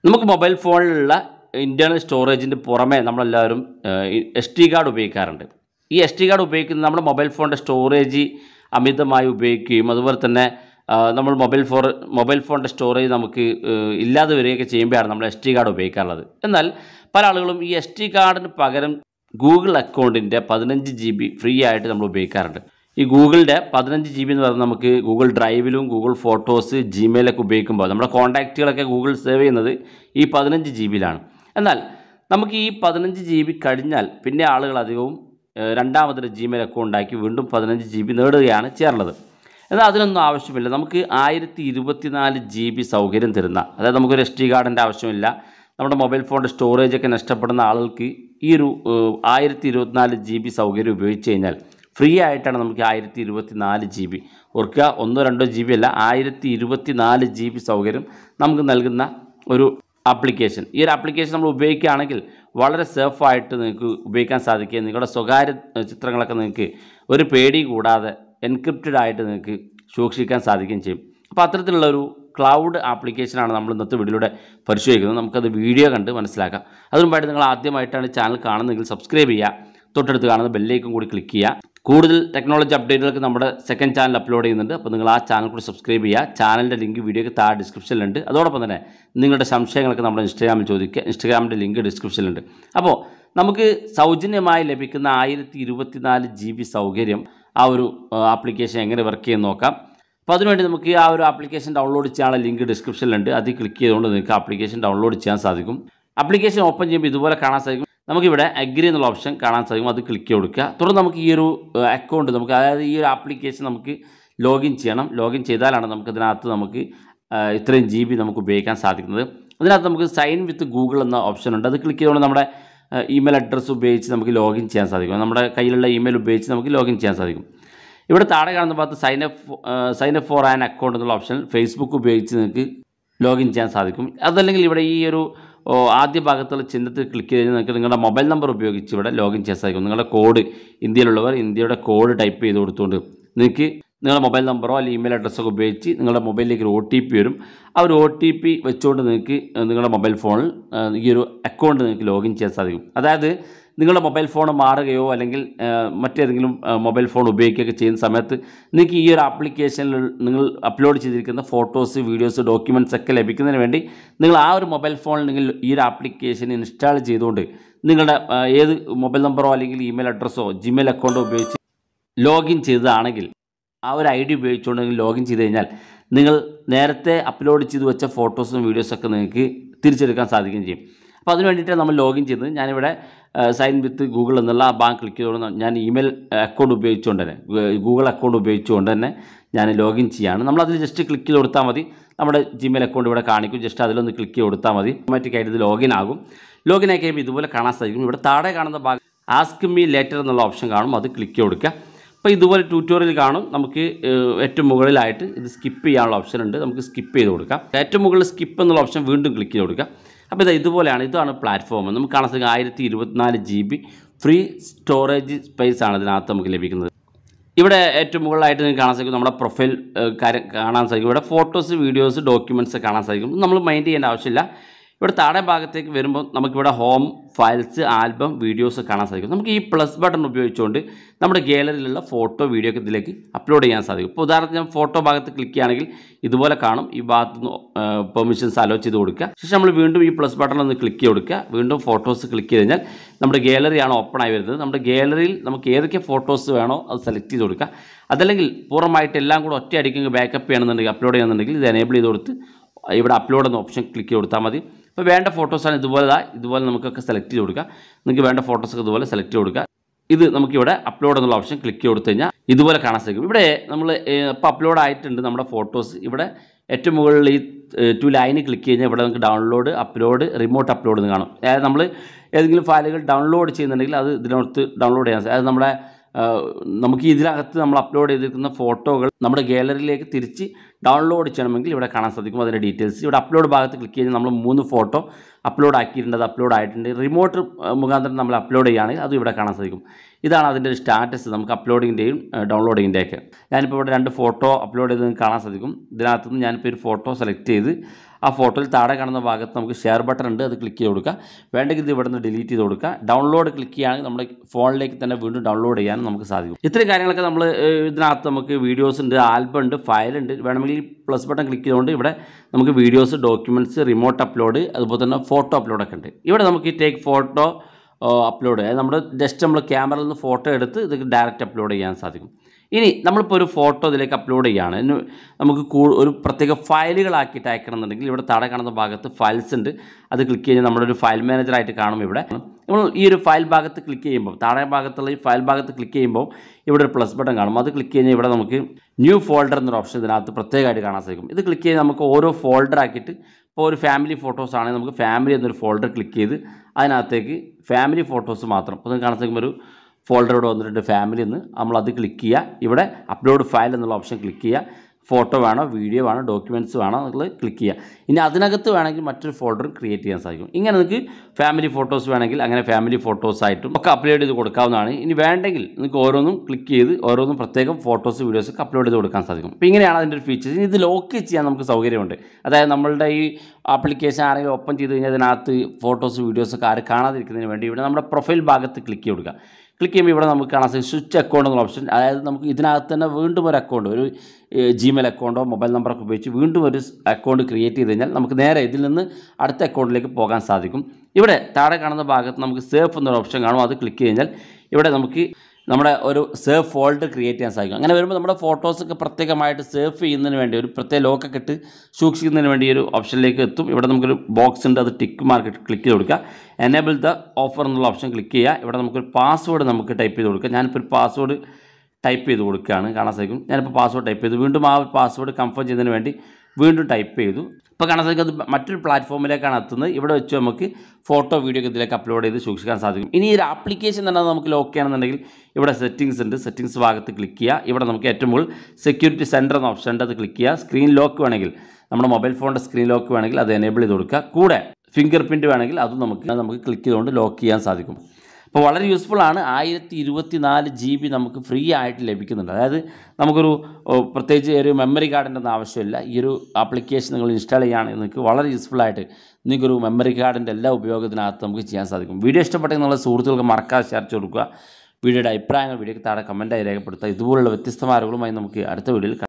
നമുക്ക് mobile ഫോണിലുള്ള internal സ്റ്റോറേജിൻ്റെ പുറമെ നമ്മളെല്ലാവരും എസ് ടി കാർഡ് ഉപയോഗിക്കാറുണ്ട് ഈ എസ് ടി കാർഡ് ഉപയോഗിക്കുന്നത് നമ്മുടെ മൊബൈൽ ഫോണിൻ്റെ സ്റ്റോറേജ് അമിതമായി ഉപയോഗിക്കുകയും അതുപോലെ തന്നെ ആ, നമ്മൾ മൊബൈൽ ഫോൺ മൊബൈൽ ഫോണിൻ്റെ സ്റ്റോറേജ് നമുക്ക് ഏഹ്, ഇല്ലാതെ വരികയൊക്കെ ചെയ്യുമ്പോഴാണ് നമ്മൾ എസ് ടി കാർഡ് ഉപയോഗിക്കാറുള്ളത് എന്നാൽ പല ആളുകളും ഈ എസ് ടി കാർഡിന് പകരം ഗൂഗിൾ അക്കൗണ്ടിൻ്റെ പതിനഞ്ച് ജി ബി ഫ്രീ ആയിട്ട് നമ്മൾ ഉപയോഗിക്കാറുണ്ട് ഈ ഗൂഗിളിൻ്റെ പതിനഞ്ച് ജി ബി എന്ന് പറയുന്നത് നമുക്ക് ഗൂഗിൾ ഡ്രൈവിലും ഗൂഗിൾ ഫോട്ടോസ് ജിമെയിലൊക്കെ ഉപയോഗിക്കുമ്പോൾ നമ്മുടെ കോൺടാക്റ്റുകളൊക്കെ ഗൂഗിൾ സേവ് ചെയ്യുന്നത് ഈ പതിനഞ്ച് ജി ബിയിലാണ് എന്നാൽ നമുക്ക് ഈ പതിനഞ്ച് ജി ബി കഴിഞ്ഞാൽ പിന്നെ ആളുകൾ അധികവും ഏഹ്, രണ്ടാമതൊരു ജിമെയിൽ അക്കൗണ്ട് ഉണ്ടാക്കി വീണ്ടും പതിനഞ്ച് ജി ബി നേടുകയാണ് ചെയ്യാറുള്ളത് എന്നാൽ അതിനൊന്നും ആവശ്യമില്ല നമുക്ക് ആയിരത്തി ഇരുപത്തിനാല് ജി ബി സൗകര്യം തരുന്ന അതായത് നമുക്കൊരു എസ് ടി കാർഡിൻ്റെ ആവശ്യമില്ല നമ്മുടെ മൊബൈൽ ഫോണിൻ്റെ സ്റ്റോറേജ് ഒക്കെ നഷ്ടപ്പെടുന്ന ആളുകൾക്ക് ഈ ഒരു ആയിരത്തി ഇരുപത്തിനാല് ജി ബി സൗകര്യം ഉപയോഗിച്ച് കഴിഞ്ഞാൽ ഫ്രീ ആയിട്ടാണ് നമുക്ക് ആയിരത്തി ഇരുപത്തി നാല് ജി ബി ഓർക്കുക ഒന്നോ രണ്ടോ ജി ബി അല്ല ആയിരത്തി ഇരുപത്തി നാല് ജി ബി സൗകര്യം നമുക്ക് നൽകുന്ന ഒരു ആപ്ലിക്കേഷൻ ഈ ഒരു ആപ്ലിക്കേഷൻ നമ്മൾ ഉപയോഗിക്കുകയാണെങ്കിൽ വളരെ സേഫായിട്ട് നിങ്ങൾക്ക് ഉപയോഗിക്കാൻ സാധിക്കുകയും നിങ്ങളുടെ സ്വകാര്യ ഏഹ്, ചിത്രങ്ങളൊക്കെ നിങ്ങൾക്ക് ഒരു പേടി കൂടാതെ എൻക്രിപ്റ്റഡ് ആയിട്ട് നിങ്ങൾക്ക് സൂക്ഷിക്കാൻ സാധിക്കുകയും ചെയ്യും അപ്പോൾ അത്തരത്തിലുള്ള ഒരു ക്ലൗഡ് ആപ്ലിക്കേഷനാണ് നമ്മൾ ഇന്നത്തെ വീഡിയോയിലൂടെ പരിശോധിക്കുന്നത് നമുക്കത് വീഡിയോ കണ്ട് മനസ്സിലാക്കാം അതിനു മുമ്പായിട്ട് നിങ്ങൾ ആദ്യമായിട്ടാണ് ചാനൽ കാണുന്നതെങ്കിൽ സബ്സ്ക്രൈബ് ചെയ്യുക തൊട്ടടുത്ത് കാണുന്ന ബെല്ലേക്കും കൂടി ക്ലിക്ക് ചെയ്യുക കൂടുതൽ ടെക്നോളജി അപ്ഡേറ്റുകൾക്ക് നമ്മുടെ സെക്കൻഡ് ചാനൽ അപ്ലോഡ് ചെയ്യുന്നുണ്ട് അപ്പോൾ നിങ്ങൾ ആ ചാനൽ കൂടി സബ്സ്ക്രൈബ് ചെയ്യുക ചാനലിൻ്റെ ലിങ്ക് വീഡിയോയ്ക്ക് താഴെ ഡിസ്ക്രിപ്ഷനിലുണ്ട് അതോടൊപ്പം തന്നെ നിങ്ങളുടെ സംശയങ്ങളൊക്കെ നമ്മുടെ ഇൻസ്റ്റാഗ്രാമിൽ ചോദിക്കുക ഇൻസ്റ്റാഗ്രാമിൻ്റെ ലിങ്ക് ഡിസ്ക്രിപ്ഷനിലുണ്ട് അപ്പോൾ നമുക്ക് സൗജന്യമായി ലഭിക്കുന്ന ആയിരത്തി ഇരുപത്തിനാല് ജി ബി സൗകര്യം ആ ഒരു ആപ്ലിക്കേഷൻ എങ്ങനെ വർക്ക് ചെയ്യുന്ന നോക്കാം അപ്പോൾ അതിനുവേണ്ടി നമുക്ക് ആ ഒരു ആപ്ലിക്കേഷൻ ഡൗൺലോഡ് ചെയ്യാനുള്ള ലിങ്ക് ഡിസ്ക്രിപ്ഷനിലുണ്ട് അതിൽ ക്ലിക്ക് ചെയ്തുകൊണ്ട് നിങ്ങൾക്ക് ആപ്ലിക്കേഷൻ ഡൗൺലോഡ് ചെയ്യാൻ സാധിക്കും ആപ്ലിക്കേഷൻ ഓപ്പൺ ചെയ്യുമ്പോൾ ഇതുപോലെ കാണാൻ സാധിക്കും നമുക്കിവിടെ അഗ്രി എന്നുള്ള ഓപ്ഷൻ കാണാൻ സാധിക്കും അത് ക്ലിക്ക് കൊടുക്കുക തുടർന്ന് നമുക്ക് ഈ ഒരു അക്കൗണ്ട് നമുക്ക് അതായത് ഈ ഒരു ആപ്ലിക്കേഷൻ നമുക്ക് ലോഗിൻ ചെയ്യണം ലോഗിൻ ചെയ്താലാണ് നമുക്ക് ഇതിനകത്ത് നമുക്ക് ആ, ഇത്രയും ജി ബി നമുക്ക് ഉപയോഗിക്കാൻ സാധിക്കുന്നത് അതിനകത്ത് നമുക്ക് സൈൻ വിത്ത് ഗൂഗിൾ എന്ന ഓപ്ഷൻ ഉണ്ട് അത് ക്ലിക്ക് ചെയ്തുകൊണ്ട് നമ്മുടെ ഇമെയിൽ അഡ്രസ്സ് ഉപയോഗിച്ച് നമുക്ക് ലോഗിൻ ചെയ്യാൻ സാധിക്കും നമ്മുടെ കയ്യിലുള്ള ഇമെയിൽ ഉപയോഗിച്ച് നമുക്ക് ലോഗിൻ ചെയ്യാൻ സാധിക്കും ഇവിടെ താഴെ കാണുന്ന ഭാഗത്ത് sign up sign up for an account എന്നുള്ള ഓപ്ഷൻ ഫേസ്ബുക്ക് ഉപയോഗിച്ച് നിങ്ങൾക്ക് ലോഗിൻ ചെയ്യാൻ സാധിക്കും അതല്ലെങ്കിൽ ഇവിടെ ഈ ഒരു ഓ, ആദ്യ ഭാഗത്തുള്ള ചിഹ്നത്തിൽ ക്ലിക്ക് ചെയ്ത് നിങ്ങൾക്ക് നിങ്ങളുടെ മൊബൈൽ നമ്പർ ഉപയോഗിച്ച് ഇവിടെ ലോഗിൻ ചെയ്യാൻ സാധിക്കും നിങ്ങളുടെ കോഡ് ഇന്ത്യയിലുള്ളവർ ഇന്ത്യയുടെ കോഡ് ടൈപ്പ് ചെയ്ത് കൊടുത്തുകൊണ്ട് നിങ്ങൾക്ക് നിങ്ങളുടെ മൊബൈൽ നമ്പറോ അല്ലെങ്കിൽ ഇമെയിൽ അഡ്രസ്സൊക്കെ ഉപയോഗിച്ച് നിങ്ങളുടെ മൊബൈലിലേക്ക് ഒരു ഒ ടി പി വരും ആ ഒരു ഒ ടി പി വെച്ചുകൊണ്ട് നിങ്ങൾക്ക് ഏഹ്, നിങ്ങളുടെ മൊബൈൽ ഫോണിൽ ഏഹ്, ഈ ഒരു അക്കൗണ്ട് നിങ്ങൾക്ക് ലോഗിൻ ചെയ്യാൻ സാധിക്കും അതായത് നിങ്ങളുടെ മൊബൈൽ ഫോൺ മാറുകയോ അല്ലെങ്കിൽ ഏഹ്, മറ്റേതെങ്കിലും ഏഹ്, മൊബൈൽ ഫോൺ ഉപയോഗിക്കുകയൊക്കെ ചെയ്യുന്ന സമയത്ത് നിങ്ങൾക്ക് ഈ ഒരു ആപ്ലിക്കേഷനിൽ നിങ്ങൾ അപ്ലോഡ് ചെയ്തിരിക്കുന്ന ഫോട്ടോസ് വീഡിയോസ് ഡോക്യുമെൻറ്റ്സ് ഒക്കെ ലഭിക്കുന്നതിന് വേണ്ടി നിങ്ങൾ ആ ഒരു മൊബൈൽ ഫോണിൽ നിങ്ങൾ ഈ ഒരു ആപ്ലിക്കേഷൻ ഇൻസ്റ്റാൾ ചെയ്തുകൊണ്ട് നിങ്ങളുടെ ഏഹ്, ഏത് മൊബൈൽ നമ്പറോ അല്ലെങ്കിൽ ഇമെയിൽ അഡ്രസ്സോ ജിമെയിൽ അക്കൗണ്ടോ ഉപയോഗിച്ച് ലോഗിൻ ചെയ്തതാണെങ്കിൽ ആ ഒരു ഐ ഡി ഉപയോഗിച്ചുകൊണ്ട് നിങ്ങൾ ലോഗിൻ ചെയ്ത് കഴിഞ്ഞാൽ നിങ്ങൾ നേരത്തെ അപ്ലോഡ് ചെയ്ത് വെച്ച ഫോട്ടോസും വീഡിയോസൊക്കെ നിങ്ങൾക്ക് തിരിച്ചെടുക്കാൻ സാധിക്കുകയും ചെയ്യും അപ്പോൾ അതിന് വേണ്ടിയിട്ടാണ് നമ്മൾ ലോഗിൻ ചെയ്യുന്നത് ഞാനിവിടെ സൈൻ വിത്ത് ഗൂഗിൾ എന്നുള്ള ആ ബാങ്ക് ക്ലിക്ക് ചെയ്തുകൊണ്ട് ഞാൻ ഇമെയിൽ അക്കൗണ്ട് ഉപയോഗിച്ചുകൊണ്ട് തന്നെ ഗൂഗിൾ അക്കൗണ്ട് ഉപയോഗിച്ചുകൊണ്ട് തന്നെ ഞാൻ ലോഗിൻ ചെയ്യാണ് നമ്മളതിൽ ജസ്റ്റ് ക്ലിക്ക് ചെയ്ത് കൊടുത്താൽ മതി നമ്മുടെ ജിമെയിൽ അക്കൗണ്ട് ഇവിടെ കാണിക്കും ജസ്റ്റ് അതിലൊന്ന് ക്ലിക്ക് ചെയ്ത് കൊടുത്താൽ മതി ഓട്ടോമാറ്റിക്കായിട്ട് ഇത് ലോഗിൻ ആകും ലോഗിൻ ആയി കഴിയുമ്പോൾ ഇതുപോലെ കാണാൻ സാധിക്കും ഇവിടെ താഴെ കാണുന്ന ഭാഗം ആസ്ക് മീ ലേറ്റർ എന്നുള്ള ഓപ്ഷൻ കാണും അത് ക്ലിക്ക് ചെയ്ത് കൊടുക്കുക അപ്പോൾ ഇതുപോലെ ട്യൂട്ടോറിയൽ കാണും നമുക്ക് ഏഹ്, ഏറ്റവും മുകളിലായിട്ട് ഇത് സ്കിപ്പ് ചെയ്യാനുള്ള ഓപ്ഷൻ ഉണ്ട് നമുക്ക് സ്കിപ്പ് ചെയ്ത് കൊടുക്കാം ഏറ്റവും മുകളിൽ സ്കിപ്പ് എന്നുള്ള ഓപ്ഷൻ വീണ്ടും ക്ലിക്ക് ചെയ്ത് കൊടുക്കുക അപ്പോൾ ഇത് ഇതുപോലെയാണ് ഇതാണ് പ്ലാറ്റ്ഫോം നമുക്ക് കാണാൻ സാധിക്കും ആയിരത്തി ഇരുപത്തിനാല് G B free storage space ആണ് ഇതിനകത്ത് നമുക്ക് ലഭിക്കുന്നത് ഇവിടെ ഏറ്റവും മുകളിലായിട്ട് നിങ്ങൾക്ക് കാണാൻ സാധിക്കും നമ്മുടെ പ്രൊഫൈൽ ഏഹ്, കാര്യം കാണാൻ സാധിക്കും ഇവിടെ ഫോട്ടോസ് വീഡിയോസ് ഡോക്യുമെൻറ്റ്സ് കാണാൻ സാധിക്കും നമ്മൾ മൈൻഡ് ചെയ്യേണ്ട ആവശ്യമില്ല ഇവിടെ താഴെ ഭാഗത്തേക്ക് വരുമ്പോൾ നമുക്കിവിടെ ഹോം ഫയൽസ് ആൽബം വീഡിയോസ് കാണാൻ സാധിക്കും നമുക്ക് ഈ പ്ലസ് ബട്ടൺ ഉപയോഗിച്ചുകൊണ്ട് നമ്മുടെ ഗാലറിയിലുള്ള ഫോട്ടോ വീഡിയോ ഒക്കെ ഇതിലേക്ക് അപ്ലോഡ് ചെയ്യാൻ സാധിക്കും ഇപ്പോൾ ഉദാഹരണത്തിന് ഞാൻ ഫോട്ടോ ഭാഗത്ത് ക്ലിക്ക് ചെയ്യുകയാണെങ്കിൽ ഇതുപോലെ കാണും ഈ ഭാഗത്ത് നിന്ന് പെർമിഷൻസ് അലോ ചെയ്ത് കൊടുക്കുക ശേഷം നമ്മൾ വീണ്ടും ഈ പ്ലസ് ബട്ടൺ ഒന്ന് ക്ലിക്ക് ചെയ്ത് കൊടുക്കുക വീണ്ടും ഫോട്ടോസ് ക്ലിക്ക് ചെയ്ത് കഴിഞ്ഞാൽ നമ്മുടെ ഗാലറിയാണ് ഓപ്പൺ ആയി വരുന്നത് നമ്മുടെ ഗാലറിയിൽ നമുക്ക് ഏതൊക്കെ ഫോട്ടോസ് വേണോ അത് സെലക്ട് ചെയ്ത് കൊടുക്കുക അതല്ലെങ്കിൽ പൂർണ്ണമായിട്ട് എല്ലാം കൂടെ ഒറ്റ അടിക്കുക ബാക്കപ്പ് ചെയ്യണമെന്നുണ്ടെങ്കിൽ അപ്ലോഡ് ചെയ്യണമെന്നുണ്ടെങ്കിൽ ഇത് എനേബിൾ ചെയ്ത് കൊടുത്ത് ഇവിടെ അപ്ലോഡ് എന്ന ഓപ്ഷൻ ക്ലിക്ക് ചെയ്ത് കൊടുത്താൽ മതി ഇപ്പോൾ വേണ്ട ഫോട്ടോസാണ് ഇതുപോലെ ദാ ഇതുപോലെ നമുക്കൊക്കെ സെലക്ട് ചെയ്ത് കൊടുക്കുക നിങ്ങൾക്ക് വേണ്ട ഫോട്ടോസൊക്കെ ഇതുപോലെ സെലക്ട് ചെയ്ത് കൊടുക്കുക ഇത് നമുക്കിവിടെ അപ്ലോഡ് എന്നുള്ള ഓപ്ഷൻ ക്ലിക്ക് ചെയ്ത് കൊടുത്തു കഴിഞ്ഞാൽ ഇതുപോലെ കാണാൻ സാധിക്കും ഇവിടെ നമ്മൾ ഇപ്പോൾ അപ്ലോഡ് ആയിട്ടുണ്ട് നമ്മുടെ ഫോട്ടോസ് ഇവിടെ ഏറ്റവും മുകളിൽ ഈ ടു ലൈന് ക്ലിക്ക് കഴിഞ്ഞാൽ ഇവിടെ നമുക്ക് ഡൗൺലോഡ് അപ്ലോഡ് റിമോട്ട് അപ്ലോഡ് എന്ന് കാണും അതായത് നമ്മൾ ഏതെങ്കിലും ഫയലുകൾ ഡൗൺലോഡ് ചെയ്യുന്നുണ്ടെങ്കിൽ അത് ഇതിനകത്ത് ഡൗൺലോഡ് ചെയ്യാൻ സാധിക്കും അതായത് നമ്മുടെ ആ, നമുക്ക് ഇതിനകത്ത് നമ്മൾ അപ്ലോഡ് ചെയ്തിരിക്കുന്ന ഫോട്ടോകൾ നമ്മുടെ ഗാലറിയിലേക്ക് തിരിച്ച് ഡൗൺലോഡ് ചെയ്യണമെങ്കിൽ ഇവിടെ കാണാൻ സാധിക്കും അതിൻ്റെ ഡീറ്റെയിൽസ് ഇവിടെ അപ്ലോഡ് ഭാഗത്ത് ക്ലിക്ക് ചെയ്ത് നമ്മൾ മൂന്ന് ഫോട്ടോ അപ്ലോഡ് ആക്കിയിട്ടുണ്ട് അത് അപ്ലോഡ് ആയിട്ടുണ്ട് റിമോട്ട് മുഖാന്തരം നമ്മൾ അപ്ലോഡ് ചെയ്യുകയാണെങ്കിൽ അത് ഇവിടെ കാണാൻ സാധിക്കും ഇതാണ് അതിൻ്റെ ഒരു സ്റ്റാറ്റസ് നമുക്ക് അപ്ലോഡിങ്ങിൻ്റെയും ഡൗൺലോഡിങ്ങിൻ്റെയൊക്കെ ഞാനിപ്പോൾ ഇവിടെ രണ്ട് ഫോട്ടോ അപ്ലോഡ് ചെയ്ത് നിങ്ങൾക്ക് കാണാൻ സാധിക്കും ഇതിനകത്തുനിന്ന് ഞാനിപ്പോൾ ഒരു ഫോട്ടോ സെലക്ട് ചെയ്ത് ആ ഫോട്ടോയിൽ താഴെ കാണുന്ന ഭാഗത്ത് നമുക്ക് ഷെയർ ബട്ടൺ ഉണ്ട് അത് ക്ലിക്ക് ചെയ്ത് കൊടുക്കുക വേണ്ടെങ്കിൽ ഇത് ഇവിടെ നിന്ന് ഡിലീറ്റ് ചെയ്ത് കൊടുക്കുക ഡൗൺലോഡ് ക്ലിക്ക് ചെയ്യുകയാണെങ്കിൽ നമ്മുടെ ഫോണിലേക്ക് തന്നെ വീണ്ടും ഡൗൺലോഡ് ചെയ്യാൻ നമുക്ക് സാധിക്കും ഇത്രയും കാര്യങ്ങളൊക്കെ നമ്മൾ ഇതിനകത്ത് നമുക്ക് വീഡിയോസ് ഉണ്ട് ആൽബം ഉണ്ട് ഫയൽ ഉണ്ട് വേണമെങ്കിൽ പ്ലസ് ബട്ടൺ ക്ലിക്ക് ചെയ്തുകൊണ്ട് ഇവിടെ നമുക്ക് വീഡിയോസ് ഡോക്യുമെൻറ്റ്സ് റിമോട്ട് അപ്ലോഡ് അതുപോലെ തന്നെ ഫോട്ടോ അപ്ലോഡൊക്കെ ഉണ്ട് ഇവിടെ നമുക്ക് ടേക്ക് ഫോട്ടോ അപ്ലോഡ് അതായത് നമ്മുടെ ജസ്റ്റ് നമ്മൾ ക്യാമറയിൽ നിന്ന് ഫോട്ടോ എടുത്ത് ഇത് ഡയറക്റ്റ് അപ്ലോഡ് ചെയ്യാൻ സാധിക്കും ഇനി നമ്മളിപ്പോൾ ഒരു ഫോട്ടോ ഇതിലേക്ക് അപ്ലോഡ് ചെയ്യുകയാണ് ഇനി നമുക്ക് കൂ ഒരു പ്രത്യേക ഫയലുകളാക്കിയിട്ട് അയക്കണം എന്നുണ്ടെങ്കിൽ ഇവിടെ താഴെ കാണുന്ന ഭാഗത്ത് ഫയൽസ് ഉണ്ട് അത് ക്ലിക്ക് കഴിഞ്ഞാൽ നമ്മുടെ ഒരു ഫയൽ മാനേജറായിട്ട് കാണും ഇവിടെ നമ്മൾ ഈ ഒരു ഫയൽ ഭാഗത്ത് ക്ലിക്ക് ചെയ്യുമ്പോൾ താഴെ ഭാഗത്തുള്ള ഈ ഫയൽ ഭാഗത്ത് ക്ലിക്ക് ചെയ്യുമ്പോൾ ഇവിടെ ഒരു പ്ലസ് ബട്ടൺ കാണും അത് ക്ലിക്ക് കഴിഞ്ഞാൽ ഇവിടെ നമുക്ക് ന്യൂ ഫോൾഡർ എന്നൊരു ഓപ്ഷൻ ഇതിനകത്ത് പ്രത്യേകമായിട്ട് കാണാൻ സാധിക്കും ഇത് ക്ലിക്ക് ചെയ്ത് നമുക്ക് ഓരോ ഫോൾഡർ ആക്കിയിട്ട് ഇപ്പോൾ ഒരു ഫാമിലി ഫോട്ടോസ് ആണെങ്കിൽ നമുക്ക് ഫാമിലി എന്നൊരു ഫോൾഡർ ക്ലിക്ക് ചെയ്ത് അതിനകത്തേക്ക് ഫാമിലി ഫോട്ടോസ് മാത്രം അപ്പോൾ കാണാൻ സാധിക്കും ഒരു ഫോൾഡർ ഇവിടെ വന്നിട്ടുണ്ട് ഫാമിലി എന്ന് നമ്മൾ അത് ക്ലിക്ക് ചെയ്യുക ഇവിടെ അപ്ലോഡ് ഫയൽ എന്നുള്ള ഓപ്ഷൻ ക്ലിക്ക് ചെയ്യുക ഫോട്ടോ വേണോ വീഡിയോ വേണോ ഡോക്യുമെൻറ്റ്സ് വേണോ എന്നുള്ളത് ക്ലിക്ക് ചെയ്യുക ഇനി അതിനകത്ത് വേണമെങ്കിൽ മറ്റൊരു ഫോൾഡർ ക്രിയേറ്റ് ചെയ്യാൻ സാധിക്കും ഇങ്ങനെ നിങ്ങൾക്ക് ഫാമിലി ഫോട്ടോസ് വേണമെങ്കിൽ അങ്ങനെ ഫാമിലി ഫോട്ടോസ് ആയിട്ടും ഒക്കെ അപ്ലോഡ് ചെയ്ത് കൊടുക്കാവുന്നതാണ് ഇനി വേണ്ടെങ്കിൽ നിങ്ങൾക്ക് ഓരോന്നും ക്ലിക്ക് ചെയ്ത് ഓരോന്നും പ്രത്യേകം ഫോട്ടോസ് വീഡിയോസ് ഒക്കെ അപ്ലോഡ് ചെയ്ത് കൊടുക്കാൻ സാധിക്കും അപ്പോൾ ഇങ്ങനെയാണ് അതിൻ്റെ ഒരു ഫീച്ചേഴ്സ് ഇനി ഇത് ലോക്ക് ചെയ്യാൻ നമുക്ക് സൗകര്യമുണ്ട് അതായത് നമ്മളുടെ ഈ ആപ്ലിക്കേഷൻ ആരെങ്കിലും ഓപ്പൺ ചെയ്ത് കഴിഞ്ഞാൽ അതിനകത്ത് ഫോട്ടോസ് വീഡിയോസ് ഒക്കെ ആരും കാണാതിരിക്കുന്നതിന് വേണ്ടി ഇവിടെ നമ്മുടെ പ്രൊഫൈൽ ഭാഗത്ത് ക്ലിക്ക് ചെയ്ത് കൊടുക്കുക ക്ലിക്ക് ചെയ്യുമ്പോൾ ഇവിടെ നമുക്ക് കാണാൻ സാധിക്കും സ്വിച്ച് അക്കൗണ്ട് എന്നുള്ള ഓപ്ഷൻ അതായത് നമുക്ക് ഇതിനകത്ത് തന്നെ വീണ്ടും ഒരു അക്കൗണ്ട് ഒരു ജിമെയിൽ അക്കൗണ്ടോ മൊബൈൽ നമ്പറൊക്കെ ഉപയോഗിച്ച് വീണ്ടും ഒരു അക്കൗണ്ട് ക്രിയേറ്റ് ചെയ്ത് കഴിഞ്ഞാൽ നമുക്ക് നേരെ ഇതിൽ നിന്ന് അടുത്ത അക്കൗണ്ടിലേക്ക് പോകാൻ സാധിക്കും ഇവിടെ താഴെ കാണുന്ന ഭാഗത്ത് നമുക്ക് സേഫ് എന്നൊരു ഓപ്ഷൻ കാണും അത് ക്ലിക്ക് കഴിഞ്ഞാൽ ഇവിടെ നമുക്ക് നമ്മുടെ ഒരു സേഫ് ഫോൾഡർ ക്രിയേറ്റ് ചെയ്യാൻ സാധിക്കും അങ്ങനെ വരുമ്പോൾ നമ്മുടെ ഫോട്ടോസൊക്കെ പ്രത്യേകമായിട്ട് സേഫ് ചെയ്യുന്നതിന് വേണ്ടി ഒരു പ്രത്യേക ലോക്കൊക്കെ ഇട്ട് സൂക്ഷിക്കുന്നതിന് വേണ്ടി ഒരു ഓപ്ഷനിലേക്ക് എത്തും ഇവിടെ നമുക്കൊരു ബോക്സ് ഉണ്ട് അത് ടിക്ക് മാർക്ക് ക്ലിക്ക് ചെയ്ത് കൊടുക്കുക എനേബിൾ ദ ഓഫർ എന്നുള്ള ഓപ്ഷൻ ക്ലിക്ക് ചെയ്യുക ഇവിടെ നമുക്കൊരു പാസ്വേഡ് നമുക്ക് ടൈപ്പ് ചെയ്ത് കൊടുക്കുക ഞാനിപ്പോൾ ഒരു പാസ്വേഡ് ടൈപ്പ് ചെയ്ത് കൊടുക്കുകയാണ് കാണാൻ സാധിക്കും ഞാനിപ്പോൾ പാസ്വേഡ് ടൈപ്പ് ചെയ്തു വീണ്ടും ആ പാസ്വേഡ് കൺഫേം ചെയ്യുന്നതിന് വേണ്ടി വീണ്ടും ടൈപ്പ് ചെയ്തു ഇപ്പോൾ കാണാൻ സാധിക്കും അത് മറ്റൊരു പ്ലാറ്റ്ഫോമിലേക്കാണ് എത്തുന്നത് ഇവിടെ വെച്ച് നമുക്ക് ഫോട്ടോ വീഡിയോ ഒക്കെ ഇതിലേക്ക് അപ്ലോഡ് ചെയ്ത് സൂക്ഷിക്കാൻ സാധിക്കും ഇനി ഈ ഒരു ആപ്ലിക്കേഷൻ തന്നെ നമുക്ക് ലോക്ക് ചെയ്യണമെന്നുണ്ടെങ്കിൽ ഇവിടെ സെറ്റിങ്സ് ഉണ്ട് സെറ്റിങ്സ് ഭാഗത്ത് ക്ലിക്ക് ചെയ്യുക ഇവിടെ നമുക്ക് ഏറ്റവും മുകളിൽ സെക്യൂരിറ്റി സെൻറ്റർ എന്ന ഓപ്ഷൻ ഉണ്ട് അത് ക്ലിക്ക് ചെയ്യുക സ്ക്രീൻ ലോക്ക് വേണമെങ്കിൽ നമ്മുടെ മൊബൈൽ ഫോണിൻ്റെ സ്ക്രീൻ ലോക്ക് വേണമെങ്കിൽ അത് എനേബിൾ ചെയ്ത് കൊടുക്കുക കൂടെ ഫിംഗർ പ്രിൻറ്റ് വേണമെങ്കിൽ അതും നമുക്ക് നമുക്ക് ക്ലിക്ക് ചെയ്തുകൊണ്ട് ലോക്ക് ചെയ്യാൻ സാധിക്കും അപ്പോൾ വളരെ യൂസ്ഫുൾ ആണ് ആയിരത്തി ഇരുപത്തി നാല് ജി ബി നമുക്ക് ഫ്രീ ആയിട്ട് ലഭിക്കുന്നുണ്ട് അതായത് നമുക്കൊരു ഓ, പ്രത്യേകിച്ച് ഒരു മെമ്മറി കാർഡിൻ്റെ ഒന്നും ആവശ്യമില്ല ഈ ഒരു ആപ്ലിക്കേഷൻ നിങ്ങൾ ഇൻസ്റ്റാൾ ചെയ്യുകയാണെങ്കിൽ നിങ്ങൾക്ക് വളരെ യൂസ്ഫുൾ ആയിട്ട് നിങ്ങൾക്കൊരു മെമ്മറി കാർഡിൻ്റെ എല്ലാ ഉപയോഗത്തിനകത്ത് നമുക്ക് ചെയ്യാൻ സാധിക്കും വീഡിയോ ഇഷ്ടപ്പെട്ടെങ്കിൽ നിങ്ങളുടെ സുഹൃത്തുക്കൾക്ക് മറക്കാതെ ഷെയർ ചെയ്ത് കൊടുക്കുക വീഡിയോയുടെ അഭിപ്രായങ്ങൾ വീഡിയോക്ക് താഴെ കമൻറ്റായി രേഖപ്പെടുത്തുക ഇതുപോലുള്ള വ്യത്യസ്തമായ അറിവുകളുമായി നമുക്ക് അടുത്ത വീഡിയോയിൽ